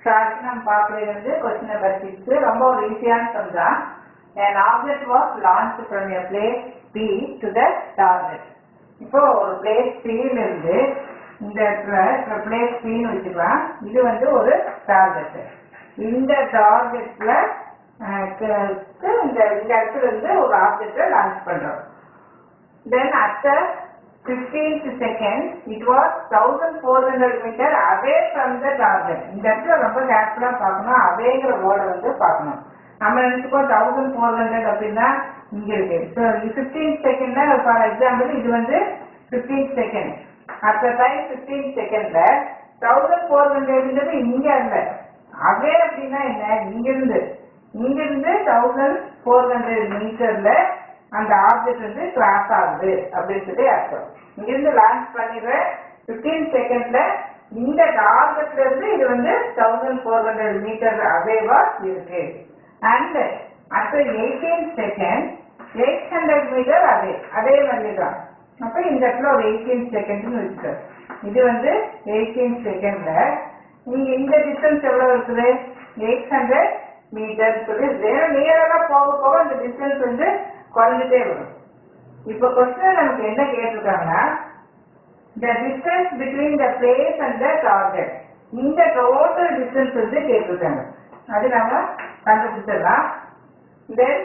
அடுத்து நம்ம பார்க்கறது வந்து கொஸ்டின் நம்பர் சிக்ஸ் ரொம்ப ஒரு ஈஸியான சம் தான் an object was launched from a place P to the target இப்போ ஒரு பிளேஸ் Pல இருந்து இந்த இடத்துல இப்போ பிளேஸ் Pன்னு வச்சுக்கலாம் இது வந்து ஒரு டார்கெட் இந்த டார்கெட்ல இந்த இந்த இடத்துல இருந்து ஒரு ஆப்ஜெக்டை லான்ச் பண்றோம் Then after 15th second, it was 1400 meter away from the target. இந்த இடத்துல ரொம்ப கேர்ஃபுல்லா பார்க்கணும் அவேங்கிற வேர்டை வந்து பார்க்கணும் நம்ம நினைச்சுக்கோ தௌசண்ட் ஃபோர் ஹண்ட்ரட் அப்படின்னா இங்க இருக்கு ஸோ ஃபிஃப்டீன் செகண்ட்ல ஃபார் எக்ஸாம்பிள் இது வந்து fifteen second at time fifteen செகண்ட்ல தௌசண்ட் ஃபோர் ஹண்ட்ரட்ன்றது இங்க இல்ல அவே அப்படின்னா என்ன இங்கிருந்து இங்கிருந்து தௌசண்ட் ஃபோர் ஹண்ட்ரட் மீட்டர்ல அந்த ஆப்ஜெக்ட் வந்து கிராஸ் ஆகுது அப்படின்னு சொல்லி அர்த்தம் இங்கிருந்து லான்ச் பண்ணிடுறேன் ஃபிஃப்டீன் செகண்ட்ல இந்த டார்கெட்ல இருந்து இது வந்து தௌசண்ட் ஃபோர் ஹண்ட்ரட் மீட்டர் அவேவா இருக்கு அண்ட் அடுத்த eighteen second eight hundred meter அதே அதே மாதிரி தான் அப்ப இந்த இடத்துல ஒரு எயிட்டீன் செகண்ட்னு வச்சுக்கோ இது வந்து எயிட்டீன் செகண்ட்ல நீங்க இந்த டிஸ்டன்ஸ் எவ்வளவு இருக்குது எயிட் ஹண்ட்ரட் மீட்டர் சொல்லி நேராக போக போக இந்த டிஸ்டன்ஸ் வந்து குறைஞ்சிட்டே வரும் இப்ப கொஸ்டின் நமக்கு என்ன கேட்டிருக்காங்கன்னா the distance between the place and the target இந்த டோட்டல் டிஸ்டன்ஸ் வந்து கேட்டிருக்காங்க அது நம்ம கண்டுபிடிச்சிடலாம் தென்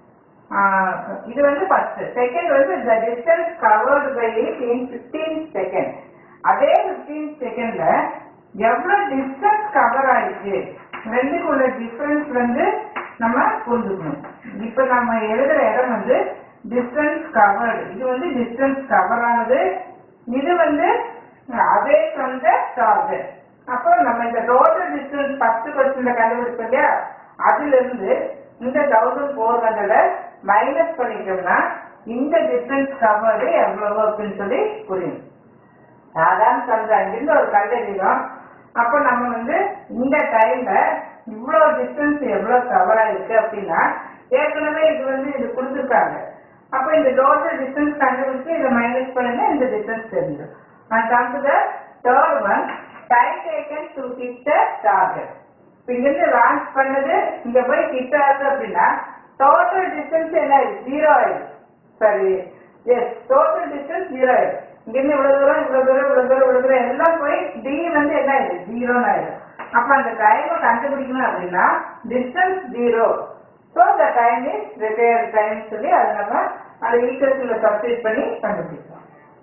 இது வந்து ஃபர்ஸ்ட் செகண்ட் வந்து the distance covered by it in 15 second அதே 15 செகண்ட்ல எவ்வளவு டிஸ்டன்ஸ் கவர் ஆயிடுச்சு ரெண்டுக்குள்ள டிஃபரன்ஸ் வந்து நம்ம புரிஞ்சுக்கணும் இப்ப நம்ம எழுதுற இடம் வந்து டிஸ்டன்ஸ் கவர்டு இது வந்து டிஸ்டன்ஸ் கவர் ஆனது இது வந்து அதே ஃப்ரம் த டார்கெட் அப்போ நம்ம இந்த டோட்டல் டிஸ்டன்ஸ் ஃபர்ஸ்ட் கொஸ்டின்ல கண்டுபிடிச்சோம் இல்லையா அதுல இருந்து இந்த தௌசண்ட் ஃபோர் ஹண்ட்ரட மைனஸ் பண்ணிட்டோம்னா இந்த டிஸ்டன்ஸ் கவர்டு எவ்வளவு அப்படின்னு சொல்லி புரியும் அதான் சொல்றேன் இங்கிருந்து ஒரு கண்டறிவோம் அப்போ நம்ம வந்து இந்த டைம்ல இவ்வளவு டிஸ்டன்ஸ் எவ்வளவு கவர் ஆயிருக்கு அப்படின்னா ஏற்கனவே இது வந்து இது கொடுத்துருக்காங்க அப்போ இந்த டோட்டல் டிஸ்டன்ஸ் கண்டுபிடிச்சு இதை மைனஸ் பண்ணுங்க இந்த டிஸ்டன்ஸ் தெரிஞ்சிடும் and come to the third one time taken to hit the target இப்போ இங்கிருந்து லான்ச் பண்ணது இங்க போய் ஹிட் ஆகுது அப்படின்னா டோட்டல் டிஸ்டன்ஸ் என்ன ஆயிடுச்சு ஜீரோ ஆயிடுச்சு சரி எஸ் டோட்டல் டிஸ்டன்ஸ் ஜீரோ ஆயிடுச்சு இங்கிருந்து இவ்வளவு தூரம் இவ்வளவு தூரம் இவ்வளவு தூரம் இவ்வளவு தூரம் எல்லாம் போய் டி வந்து என்ன ஆயிடுச்சு ஜீரோன்னு ஆயிடும் அப்ப அந்த டைமை கண்டுபிடிக்கணும் அப்படின்னா distance zero so the time is retired time சொல்லி அதை நம்ம அந்த ஈக்குவேஷன்ல சப்ஸ்டிட் பண்ணி கண்டுபிடிக்கலாம்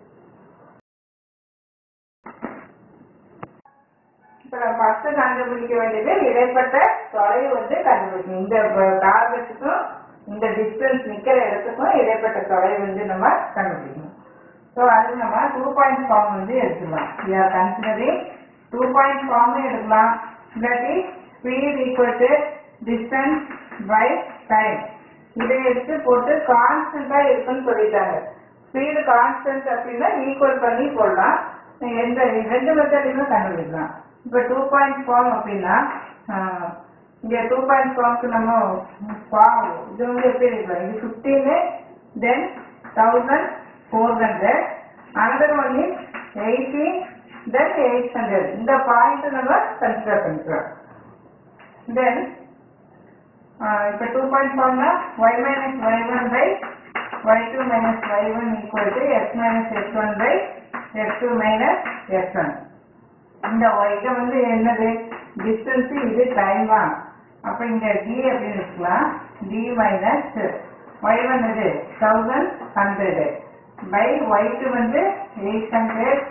இப்ப நம்ம ஃபர்ஸ்ட் கண்டுபிடிக்க வேண்டியது இடைப்பட்ட தொலைவு வந்து கண்டுபிடிக்கணும் இந்த டார்கெட்டுக்கும் இந்த டிஸ்டன்ஸ் நிக்கிற இடத்துக்கும் இடைப்பட்ட தொலைவு வந்து நம்ம கண்டுபிடிக்கணும் ஸோ அது நம்ம டூ பாயிண்ட் ஃபார்ம் வந்து எடுத்துக்கலாம் we are considering two point form எடுக்கலாம் இல்லாட்டி speed equal to distance by time இதை எடுத்து போட்டு கான்ஸ்டன்டா இருக்குன்னு சொல்லிட்டாங்க ஸ்பீடு கான்ஸ்டன்ட் அப்படின்னா ஈக்குவல் பண்ணி போடலாம் எந்த ரெண்டு மெத்தடையுமே கண்டுபிடிக்கலாம் இப்போ டூ பாயிண்ட் ஃபார்ம் அப்படின்னா ஆஹ், இங்க டூ பாயிண்ட் ஃபார்ம்க்கு நம்ம ஃபார்ம் இது வந்து எப்படி இருக்கலாம் இது fifteen then thousand four hundred another one is eighty then eight hundred இந்த பாயிண்ட் நம்ம கன்சிடர் பண்ணிக்கிறோம் தென் இப்போ டூ பாயிண்ட் ஃபார்ம்னா y minus y one by y two minus y one equal to x minus x one by x two minus x one இந்த y இதை வந்து என்னது distance இது டைமா அப்ப இங்க d அப்படின்னு வச்சுக்கலாம் d மைனஸ் ஒய் ஒன் இது thousand hundred by y two வந்து eight hundred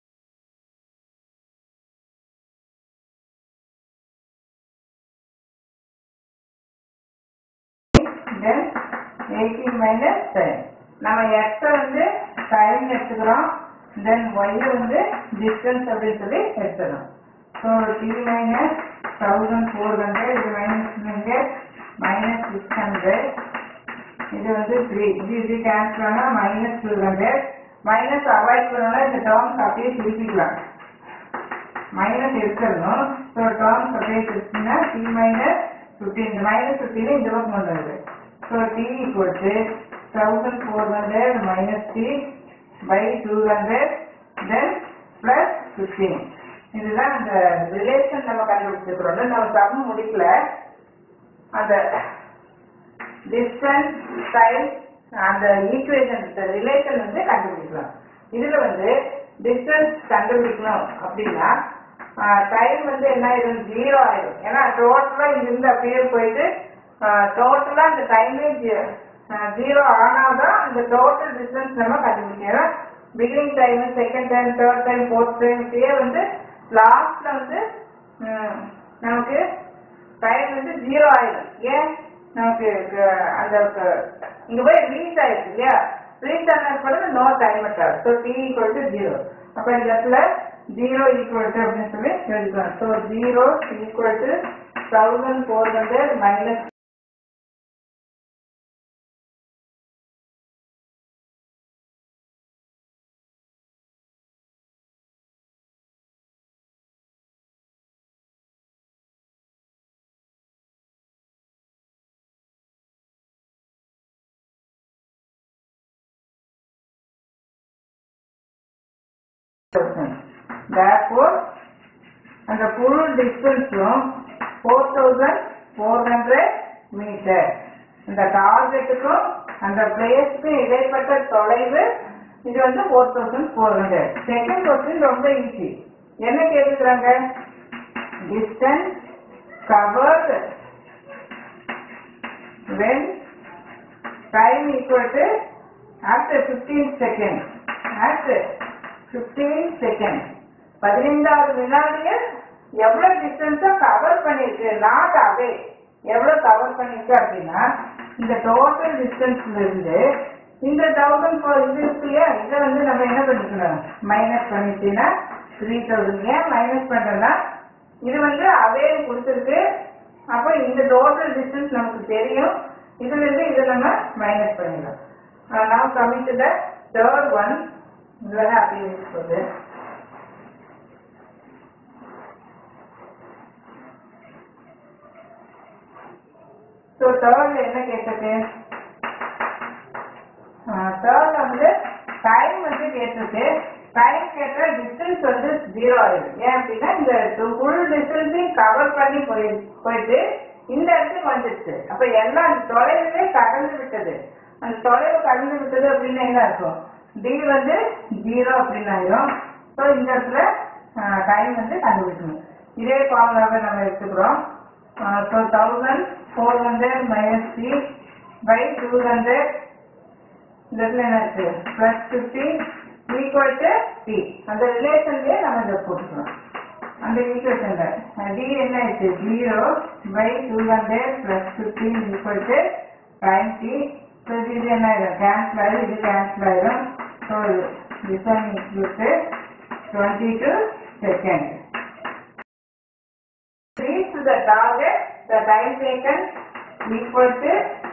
then eighteen minus ten நம்ம x வந்து டைம் எடுத்துக்கிறோம் தென் y வந்து டிஸ்டன்ஸ் அப்படின்னு சொல்லி எடுத்துக்கிறோம் so d minus thousand four hundred இது minus hundred minus six hundred இது வந்து த்ரீ இது இது கேன்சல் ஆனால் minus two hundred minus avoid பண்ணோம்னா இந்த டேர்ம்ஸ் அப்படியே திருப்பிக்கலாம் மைனஸ் எடுத்துடணும் ஸோ டேர்ம்ஸ் அப்படியே திருப்பினா டி மைனஸ் ஃபிஃப்டீன் இந்த மைனஸ் ஃபிஃப்டீன் இந்த பக்கம் கொண்டு வருது so d equal to thousand four hundred minus d by two hundred then plus fifteen இதுதான் அந்த ரிலேஷன் நம்ம கண்டுபிடிச்சிருக்கிறோம் நம்ம சம் முடிக்கல அந்த டிஸ்டன்ஸ் டைம் அந்த ஈக்குவேஷன் ரிலேஷன் வந்து கண்டுபிடிக்கலாம் இதுல வந்து டிஸ்டன்ஸ் கண்டுபிடிக்கணும் அப்படின்னா டைம் வந்து என்ன ஆயிடும் ஜீரோ ஆயிடும் ஏன்னா டோட்டலா இங்கிருந்து அப்படியே போயிட்டு டோட்டலா அந்த டைமே ஜீரோ ஆனாதான் அந்த டோட்டல் டிஸ்டன்ஸ் நம்ம கண்டுபிடிக்கணும் beginning time second time third time fourth time இப்படியே வந்து லாஸ்ட்ல வந்து ம், நமக்கு டைம் வந்து ஜீரோ ஆயிடும் ஏன் நமக்கு க- அந்த க- இங்க போய் ரீச் ஆயிடுச்சு இல்லையா ரீச் ஆன பிறகு நோ டைம் அட்டார் so d equal to zero அப்ப இந்த இடத்துல ஜீரோ ஈக்குவல் டு அப்படின்னு சொல்லி எழுதிக்கலாம் so zero equal to thousand four hundred minus therefore அந்த full டிஸ்டன்ஸும் four thousand four hundred meter இந்த டார்கெட்டுக்கும் அந்த பிளேஸ்க்கும் இடைப்பட்ட தொலைவு இது வந்து four thousand four hundred second question ரொம்ப ஈஸி என்ன கேட்டுக்கிறாங்க distance covered when time equal to after 15 seconds after 15 seconds பதினைந்தாவது வினாடியில் எவ்வளவு டிஸ்டன்ஸா கவர் பண்ணிருக்கு நாட் அவே எவ்வளவு கவர் பண்ணிருக்கு அப்படின்னா இந்த டோட்டல் டிஸ்டன்ஸ்ல இருந்து இந்த தௌசண்ட் ஃபோர் இது இருக்கு இல்லையா இதை வந்து நம்ம என்ன பண்ணிக்கணும் மைனஸ் பண்ணிட்டீங்கன்னா த்ரீ தௌசண்ட் ஏன் மைனஸ் பண்றோம்னா இது வந்து அவே கொடுத்துருக்கு அப்போ இந்த டோட்டல் டிஸ்டன்ஸ் நமக்கு தெரியும் இதுல இருந்து இதை நம்ம மைனஸ் பண்ணிடலாம் நான் coming to the third one இதுல அப்படி இருக்குது ஸோ தேர்ட்ல என்ன கேட்டிருக்கு தேர்ட்ல வந்து டைம் வந்து கேட்டிருக்கு டைம் கேட்ட டிஸ்டன்ஸ் வந்து ஜீரோ ஆயிடும் ஏன் அப்படின்னா இந்த ஃபுல் டிஸ்டன்ஸையும் கவர் பண்ணி போய் போயிட்டு இந்த இடத்துக்கு வந்துடுச்சு அப்ப எல்லாம் அந்த தொலைவே கடந்து விட்டது அந்த தொலைவு கடந்து விட்டது அப்படின்னா என்ன இருக்கும் டி வந்து ஜீரோ அப்படின்னு ஆயிரும் ஸோ இந்த இடத்துல டைம் வந்து கண்டுபிடிக்கணும் இதே ஃபார்முலாவை நம்ம எடுத்துக்கிறோம் so thousand four hundred minus c by two hundred இந்த இடத்துல என்ன இருக்கு plus fifty equal to d அந்த ரிலேஷன்லயே நம்ம இதை போட்டுக்கலாம் அந்த ஈக்குவேஷன்ல டி என்ன ஆயிடுச்சு zero by two hundred plus fifteen equal to time d so இது என்ன ஆயிடும் கேன்சல் ஆயிடும் இது கேன்சல் ஆயிடும் so this one equal to twenty two second reach to the target the time taken equal to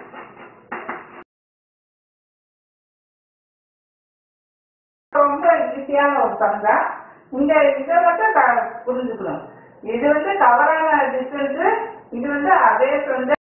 ரொம்ப ஈஸியான ஒரு சம் தான் இந்த இதை மட்டும் க- புரிஞ்சுக்கணும் இது வந்து தவறான டிஸ்டன்ஸ் இது வந்து அதே வந்து